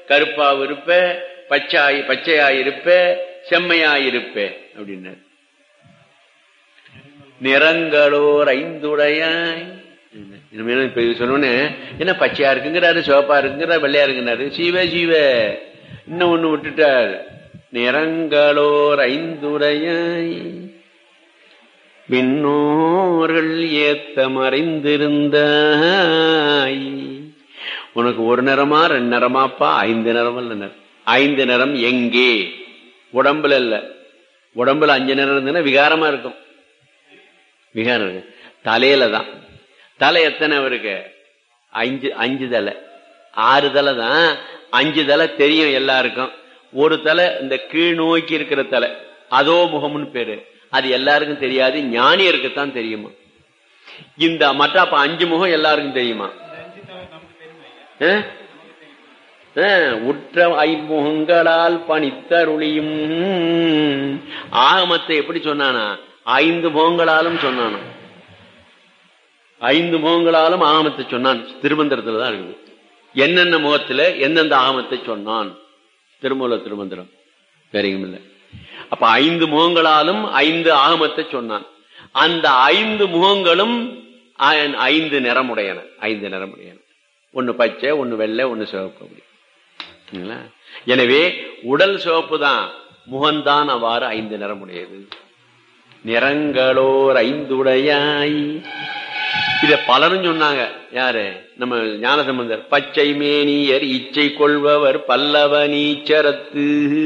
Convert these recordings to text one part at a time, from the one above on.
கருப்பாவு இருப்ப பச்சாய் பச்சையாய் இருப்ப செம்மையாய் இருப்ப அப்படின்னாரு நிறங்களோர் ஐந்துடையாய் இனிமேல் இப்ப இது சொன்னோன்னு என்ன பச்சையா இருக்குங்கிறாரு சிவப்பா இருக்குங்கிறாரு வெள்ளையா இருக்குங்கிறாரு சீவ சீவ இன்னும் ஒண்ணு விட்டுட்டார் நிறங்களோர் ஐந்துடையாய் விண்ணோர்கள் ஏத்த மறைந்திருந்தாய் உனக்கு ஒரு நிறமா ரெண்டு நிறமாப்பா ஐந்து நிறம் இல்ல ஐந்து நிறம் எங்கே உடம்புல இல்ல உடம்புல அஞ்சு நிறம் இருந்ததுன்னா விகாரமா இருக்கும் விகாரம் இருக்கு தலையில தான் தலை எத்தனை அவருக்கு அஞ்சு அஞ்சு தலை ஆறு தலை தான் அஞ்சு தலை தெரியும் எல்லாருக்கும் ஒரு தலை இந்த கீழ் நோக்கி இருக்கிற தலை அதோ முகம்னு பேரு அது எல்லாருக்கும் தெரியாது ஞானியருக்கு தான் தெரியுமா இந்த மற்ற அப்ப அஞ்சு முகம் எல்லாருக்கும் தெரியுமா அஹ்? அஹ், உற்ற ஐமுகங்களால் பணித்தருளியும் ஆகமத்தை எப்படி சொன்னானா ஐந்து முகங்களாலும் சொன்னானா ஐந்து முகங்களாலும் ஆகமத்தை சொன்னான் திருமந்திரத்துல தான் இருக்குது என்னென்ன முகத்துல எந்தெந்த ஆகமத்தை சொன்னான் திருமூல திருமந்திரம் வேறையும் இல்லை அப்ப ஐந்து முகங்களாலும் ஐந்து ஆகமத்தை சொன்னான் அந்த ஐந்து முகங்களும் ஐ- ஐந்து நிறமுடையன ஐந்து நிறமுடையன ஒன்னு பச்சை ஒன்னு வெள்ளை ஒன்னு சிவப்பு அப்படி சரிங்களா? எனவே உடல் சிவப்பு தான் முகம்தான் அவ்வாறு ஐந்து நிறமுடையது நிறங்களோர் ஐந்துடையாய் இத பலரும் சொன்னாங்க யாரு நம்ம ஞானசம்பந்தர் பச்சை மேனியர் இச்சை கொள்பவர் பல்லவ நீச்சரத்து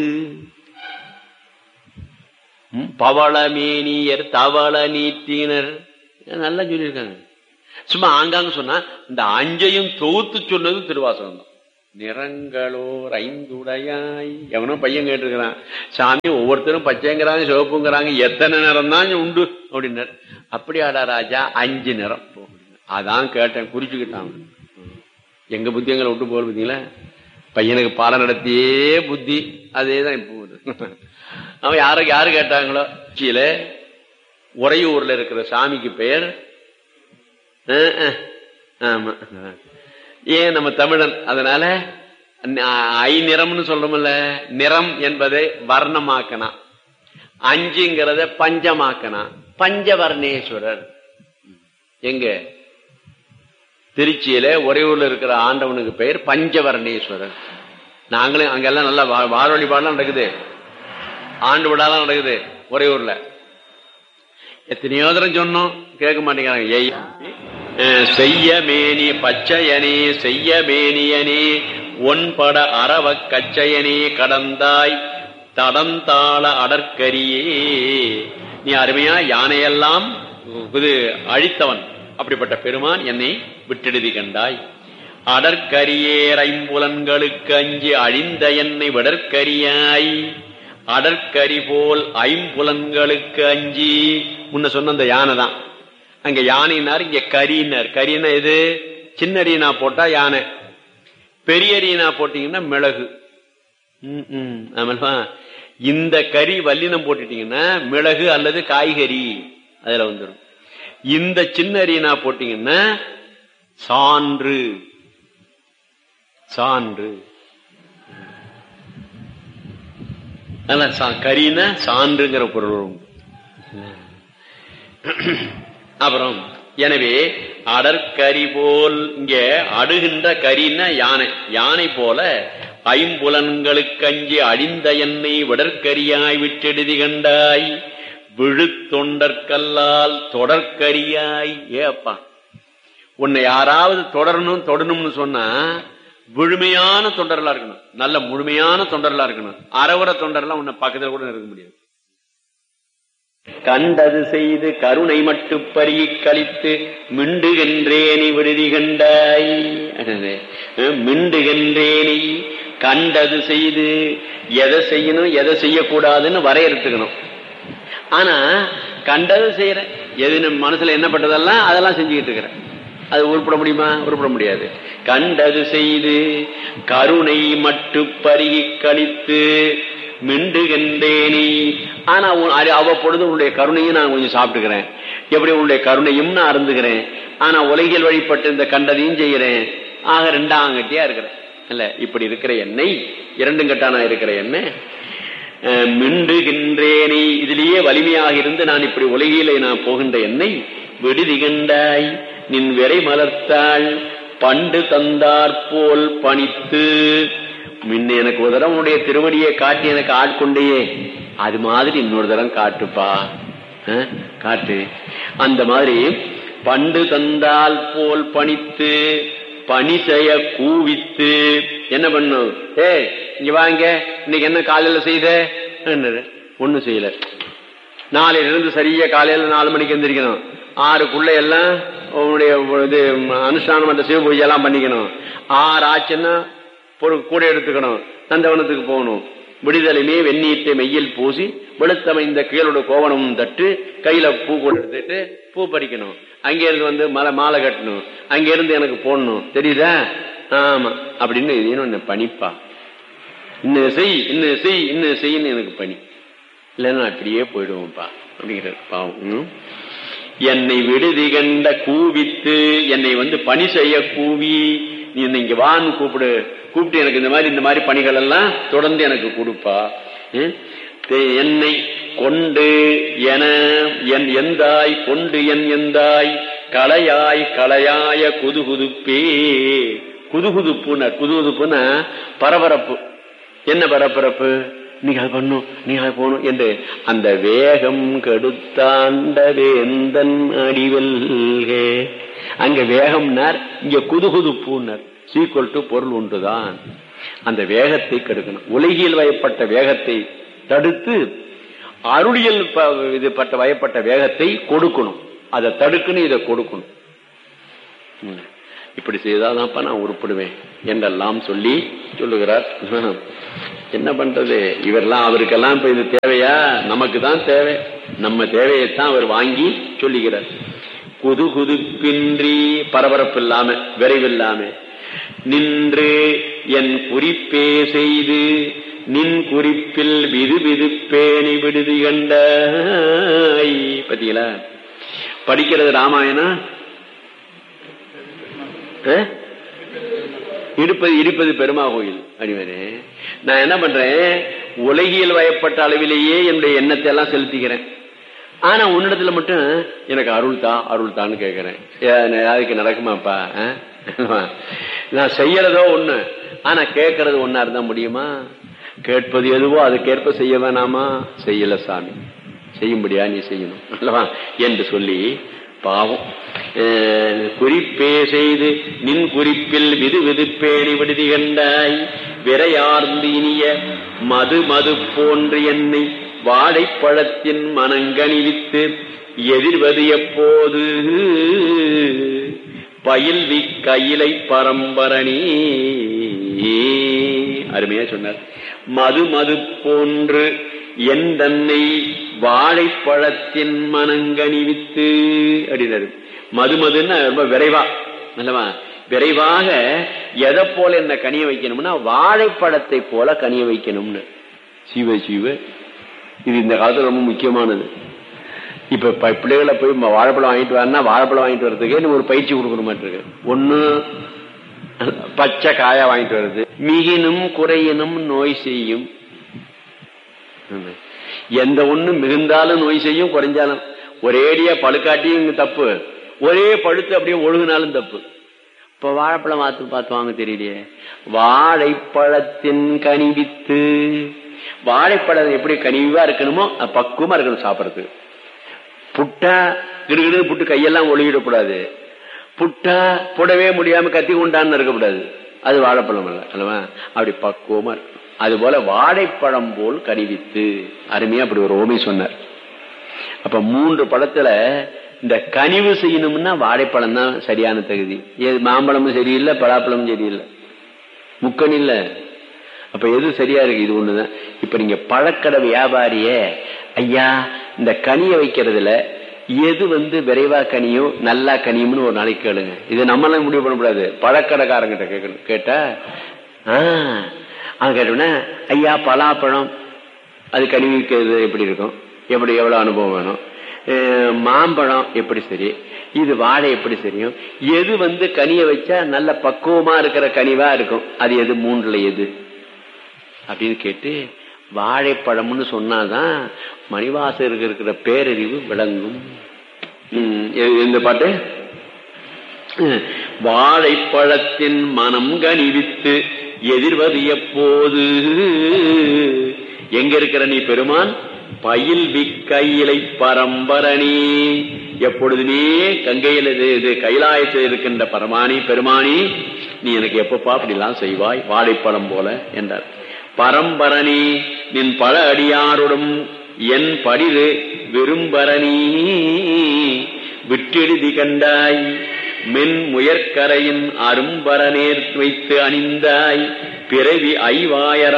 ம், பவள மேனியர் தவள நீட்டினர் நல்லா சொல்லியிருக்காங்க சும்மா ஆங்காங்க சொன்னா இந்த அஞ்சையும் தொகுத்து சொன்னது திருவாசகம் தான் நிறங்களோர் ஐந்துடையாய் எவனோ பையன் கேட்டிருக்கிறான் சாமி ஒவ்வொருத்தரும் பச்சைங்கிறாங்க சிவப்புங்கிறாங்க எத்தனை நிறம் தான் உண்டு அப்படின்னாரு அப்படியாடா ராஜா அஞ்சு நிறம் போ அப்படின்னாரு. அதான் கேட்டேன் குறிச்சுக்கிட்டான் எங்க புத்தி எங்களை விட்டு போகுது பார்த்தீங்களா பையனுக்கு பாடம் நடத்தியே புத்தி அதே தான் இப்போ வருது. அவன் யாரு யாரு கேட்டாங்களோ கீழே உறையூர்ல இருக்கிற சாமிக்கு பெயர் அஹ், அஹ், ஆமா ஏன் நம்ம தமிழன் அதனால ந- ஐ நிறம்னு சொல்றோம்ல நிறம் என்பதை வர்ணமாக்கனா அஞ்சுங்கிறத பஞ்சமாக்கனா பஞ்சவர்ணேஸ்வரர் எங்க திருச்சியில உறையூர்ல இருக்கிற ஆண்டவனுக்கு பெயர் பஞ்சவர்ணேஸ்வரர் நாங்களும் அங்கெல்லாம் நல்லா வா- வார வழிபாடுலாம் நடக்குது ஆண்டு விழாலாம் நடக்குது உறையூர்ல எத்தனையோ தரம் சொன்னோம் கேட்க மாட்டேங்கிறாங்க ஏய் அஹ், செய்ய மேனி பச்சையனே செய்ய மேனியனே ஒன்பட அரவ கச்சையனே கடந்தாய் தடந்தாள அடற்கரியே நீ அருமையா யானையெல்லாம் இது அழித்தவன் அப்படிப்பட்ட பெருமான் என்னை விட்டெடுதி கண்டாய் அடற்கரியேர் ஐம்புலன்களுக்கு அஞ்சி அழிந்த என்னை விடற்கரியாய் அடற்கரி போல் ஐம்புலன்களுக்கு அஞ்சி முன்ன சொன்ன அந்த யானை தான் அங்க யானைனார் இங்க கரினார் கரினா எது சின்ன அரியனா போட்டா யானை பெரிய அரியனா போட்டீங்கன்னா மிளகு ம், ம். ஆமால்வா? இந்த கறி வல்லினம் போட்டுட்டீங்கன்னா மிளகு அல்லது காய்கறி அதுல வந்துடும் இந்த சின்ன அரியனா போட்டீங்கன்னா சான்று சான்று அல்ல கரினா சான்றுங்கிற பொருள் வரும். அப்புறம் எனவே அடற்கரி போல் இங்க அடுகின்ற கரின்னா யானை யானை போல ஐம்புலன்களுக்கு அஞ்சி அழிந்த என்னை விடற்கரியாய் விட்டெடுதி கண்டாய் விழுத்தொண்டற்கல்லால் தொடர்கரியாய் ஏ அப்பா உன்னை யாராவது தொடரணும் தொடணும்னு சொன்னா முழுமையான தொண்டர்களா இருக்கணும் நல்ல முழுமையான தொண்டர்களா இருக்கணும் அறவுற தொண்டர்லாம் உன்னை பக்கத்துல கூட இருக்க முடியாது கண்டது செய்து கருணை மட்டு பருகி கழித்து மிண்டுகின்றேனி விடுதி கண்டாய் அடடே. அஹ், மிண்டுகின்றேனி கண்டது செய்து எதை செய்யணும் எதை செய்யக்கூடாதுன்னு வரையறுத்துக்கணும் ஆனா கண்டது செய்யறேன் எது நம்ம மனசுல என்ன பட்டதெல்லாம் அதெல்லாம் செஞ்சுக்கிட்டு இருக்கிறேன் அது உருப்பட முடியுமா உருப்பட முடியாது கண்டது செய்து கருணை மட்டு பருகி கழித்து மிண்டுகின்றேனி ஆனா உன் அது அவ்வப்பொழுது உன்னுடைய கருணையும் நான் கொஞ்சம் சாப்பிட்டுக்கிறேன் எப்படி உன்னுடைய கருணையும் நான் அருந்துகிறேன் ஆனா உலகில் வழிபட்டு இந்த கண்டதையும் செய்கிறேன் ஆக ரெண்டாங்கட்டியா இருக்கிறேன் இல்ல இப்படி இருக்கிற எண்ணெய் இரண்டும் கட்டானா இருக்கிற எண்ணெய் அஹ், மிண்டுகின்றேனே இதிலேயே வலிமையாக இருந்து நான் இப்படி உலகிலே நான் போகின்ற எண்ணெய் விடுதி கண்டாய் நின் விரை மலர்த்தாள் பண்டு தந்தாற்போல் பணித்து முன்ன எனக்கு ஒரு தரம் உன்னுடைய திருவடியை காட்டி எனக்கு ஆட்கொண்டையே அது மாதிரி இன்னொரு தரம் காட்டுப்பா அஹ், காட்டு அந்த மாதிரி பண்டு தந்தால் போல் பணித்து பணி செய்ய கூவித்து என்ன பண்ணும் ஏ இங்க வாங்க இன்னைக்கு என்ன காலையில செய்த ஒண்ணு செய்யல நாளையில இருந்து சரியா காலையில நாலு மணிக்கு எந்திரிக்கணும் ஆறுக்குள்ள எல்லாம் உன்னுடைய இது அனுஷ்டானம் அந்த சிவ பூஜை எல்லாம் பண்ணிக்கணும் ஆறு ஆச்சுன்னா ஒரு கூட எடுத்துக்கணும் நந்தவனத்துக்கு போகணும் விடுதலையுமே வெந்நீட்டை மெய்யில் பூசி வெளுத்தமைந்த கீழோட கோவணமும் தட்டு கையில பூ கொண்டு எடுத்துட்டு பூ பறிக்கணும் அங்க இருந்து வந்து மலை மாலை கட்டணும் அங்க இருந்து எனக்கு போடணும் தெரியுதா ஆமா அப்படின்னு இது என்ன பணிப்பா இன்னும் செய் இன்னும் செய் இன்னும் செய்ன்னு எனக்கு பணி இல்லைன்னா நான் அப்படியே போயிடுவோம்ப்பா அப்படிங்கிற பாவம் ம். என்னை விடுதி கண்ட கூவித்து என்னை வந்து பணி செய்ய கூவி நீ என்னை இங்க வான்னு கூப்பிடு கூப்பிட்டு எனக்கு இந்த மாதிரி இந்த மாதிரி பணிகள் எல்லாம் தொடர்ந்து எனக்கு கொடுப்பா ம். தே- என்னை கொண்டு என என் எந்தாய் கொண்டு என் எந்தாய் கலையாய் கலையாய குதுகுதுப்பே குதுகுதுப்புன குதுகுதுப்புன பரபரப்பு என்ன பரபரப்பு நீங்க அது பண்ணும் நீங்க அது போகணும் என்று அந்த வேகம் கெடுத்தாண்ட வேந்தன் அடிவல்கே அங்க வேகம்னார் இங்க குதுகுதுப்புனர் சீக்குவல் டு பொருள் ஒன்றுதான் அந்த வேகத்தை கெடுக்கணும் உலகில் வயப்பட்ட வேகத்தை தடுத்து அருளியல் ப- இது பட்ட வயப்பட்ட வேகத்தை கொடுக்கணும் அதை தடுக்கணும் இதை கொடுக்கணும் ம். இப்படி செய்தாதான்ப்பா நான் உருப்படுவேன் என்றெல்லாம் சொல்லி சொல்லுகிறார் என்ன பண்றது இவரெல்லாம் அவருக்கெல்லாம் இப்ப இது தேவையா நமக்கு தான் தேவை நம்ம தேவையைத்தான் அவர் வாங்கி சொல்லுகிறார் குது குதுப்பின்றி பரபரப்பு இல்லாம விரைவில்லாம நின்று என் குறிப்பே செய்து நின் குறிப்பில் விது விதுப்பேணி விடுதி கண்டாய் பாத்தீங்களா படிக்கிறது ராமாயணம் அஹ்? இருப்பது இருப்பது பெருமா கோயில் அடிவரே நான் என்ன பண்றேன் உலகியல் வயப்பட்ட அளவிலேயே என்னுடைய எண்ணத்தை எல்லாம் செலுத்திக்கிறேன் ஆனா உன்னிடத்துல மட்டும் எனக்கு அருள் தா அருள் தான்னு கேட்கிறேன் ஏ, அதுக்கு நடக்குமாப்பா அஹ்? நான் செய்யறதோ ஒண்ணு ஆனா கேட்கறது ஒன்னா இருந்தா முடியுமா கேட்பது எதுவோ அதுக்கேற்ப செய்ய வேணாமா செய்யல சாமி செய்யும்படியா நீ செய்யணும் அல்லவா என்று சொல்லி பாவம் அஹ், குறிப்பே செய்து நின் குறிப்பில் விது விதுப்பேணி விடுதி கண்டாய் விரையார்ந்து இனிய மது மது போன்று என்னை வாழைப்பழத்தின் மனங்கணிவித்து எதிர்வது எப்போது பயில்வி கையிலை பரம்பரணி அருமையா சொன்னார் மது மது போன்று என் தன்னை வாழைப்பழத்தின் மனங்கணிவித்து அப்படின்னாரு மது மதுன்னா ரொம்ப விரைவா நல்லவா விரைவாக எதை போல என்ன கனிய வைக்கணும்னா வாழைப்பழத்தை போல கனிய வைக்கணும்னு சிவ சிவ இது இந்த காலத்துல ரொம்ப முக்கியமானது இப்ப ப- பிள்ளைகளை போய் ம- வாழைப்பழம் வாங்கிட்டு வரனா வாழைப்பழம் வாங்கிட்டு வர்றதுக்கு நம்ம ஒரு பயிற்சி கொடுக்கற மாதிரி இருக்கு ஒண்ணு பச்சை காயா வாங்கிட்டு வருது மிகினும் குறையினும் நோய் செய்யும் எந்த ஒண்ணு மிகுந்தாலும் நோய் செய்யும் குறைஞ்சாலும் ஒரேடியா பழுக்காட்டியும் இங்க தப்பு ஒரே பழுத்து அப்படியே ஒழுகுனாலும் தப்பு இப்ப வாழைப்பழம் பார்த்து பார்த்து வாங்க தெரியலையே வாழைப்பழத்தின் கனிவித்து வாழைப்பழம் எப்படி கனிவா இருக்கணுமோ அது பக்குவமா இருக்கணும் சாப்பிடறதுக்கு புட்டா கிடுகிடு புட்டு கையெல்லாம் ஒழுகிடக்கூடாது புட்டா புடவே முடியாம கத்தி கொண்டான்னு இருக்கக்கூடாது அது வாழைப்பழம் அல்ல அல்லவா அப்படி பக்குவமா இருக்கும் அது போல வாழைப்பழம் போல் கனிவித்து அருமையா அப்படி ஒரு ஓமை சொன்னார் அப்ப மூன்று பழத்துல இந்த கனிவு செய்யணும்னா வாழைப்பழம் தான் சரியான தகுதி ஏது மாம்பழமும் சரியில்லை பலாப்பழமும் சரியில்லை முக்கன் இல்ல அப்ப எது சரியா இருக்கு இது ஒண்ணுதான் இப்ப நீங்க பழக்கடை வியாபாரியே ஐயா இந்த கனியை வைக்கிறதுல எது வந்து விரைவா கனியும் நல்லா கனியும்னு ஒரு நாளைக்கு கேளுங்க இதை நம்மளாம் முடிவு பண்ணக்கூடாது பழக்கடைக்காரங்கிட்ட கேட்கணும் கேட்டா ஆஹ் அவன் கேட்டோம்னா ஐயா பலாப்பழம் அது கனிவிக்கிறது எப்படி இருக்கும் எப்படி எவ்வளவு அனுபவம் வேணும் அஹ் மாம்பழம் எப்படி சரி இது வாழை எப்படி தெரியும் எது வந்து கனிய வச்சா நல்ல பக்குவமா இருக்கிற கனிவா இருக்கும் அது எது மூன்றுல எது அப்படின்னு கேட்டு வாழைப்பழம்னு சொன்னாதான் மணிவாசகருக்கு இருக்கிற பேரறிவு விளங்கும் ம், எ- எந்த பாட்டு வாழைப்பழத்தின் மனம் கனிவித்து எதிர்வது எப்போது எங்க இருக்கிற நீ பெருமான் பயில் விக்கையிலை பரம்பரணி எப்பொழுதுமே கங்கையில் இது இது கைலாயத்தில் இருக்கின்ற பரமானி பெருமானி நீ எனக்கு எப்பப்பா அப்படிலாம் செய்வாய் வாழைப்பழம் போல என்றார் பரம்பரணி நின் பல அடியாரோடும் என் படிது விரும்பரணி விட்டெழுதி கண்டாய் மென் முயற்கரையின் அரும்பரநேர் வைத்து அணிந்தாய் பிறவி ஐவாயர